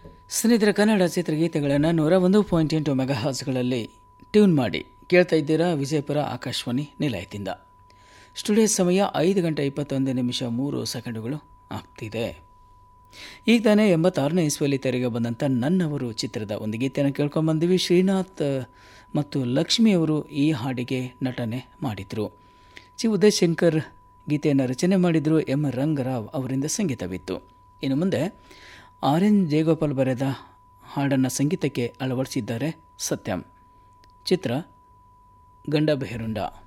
ಸ್ನೇಹಿತರ ಕನ್ನಡ ಚಿತ್ರಗೀತೆಗಳನ್ನು ನೂರ ಒಂದು ಪಾಯಿಂಟ್ ಎಂಟು ಮೆಗಾ ಹಾಸ್ಗಳಲ್ಲಿ ಟ್ಯೂನ್ ಮಾಡಿ ಕೇಳ್ತಾ ಇದ್ದೀರಾ ವಿಜಯಪುರ ಆಕಾಶವಾಣಿ ನಿಲಯದಿಂದ ಸ್ಟುಡಿಯೋ ಸಮಯ ಐದು ಗಂಟೆ ಇಪ್ಪತ್ತೊಂದು ನಿಮಿಷ ಮೂರು ಸೆಕೆಂಡುಗಳು ಆಗ್ತಿದೆ ಈಗ ತಾನೇ ಎಂಬತ್ತಾರನೇ ಇಸ್ವಿಯಲ್ಲಿ ತೆರೆಗೆ ಬಂದಂಥ ನನ್ನವರು ಚಿತ್ರದ ಒಂದು ಗೀತೆಯನ್ನು ಕೇಳ್ಕೊಂಬಂದಿವಿ ಶ್ರೀನಾಥ್ ಮತ್ತು ಲಕ್ಷ್ಮಿಯವರು ಈ ಹಾಡಿಗೆ ನಟನೆ ಮಾಡಿದರು ಜಿ ಉದಯಶಂಕರ್ ಗೀತೆಯನ್ನು ರಚನೆ ಮಾಡಿದರು ಎಂ ರಂಗರಾವ್ ಅವರಿಂದ ಸಂಗೀತವಿತ್ತು ಇನ್ನು ಮುಂದೆ ಆರ್ ಎನ್ ಜಯಗೋಪಾಲ್ ಬರೆದ ಹಾಡನ್ನು ಸಂಗೀತಕ್ಕೆ ಅಳವಡಿಸಿದ್ದಾರೆ ಸತ್ಯಂ ಚಿತ್ರ ಗಂಡ ಬೆಹರುಂಡ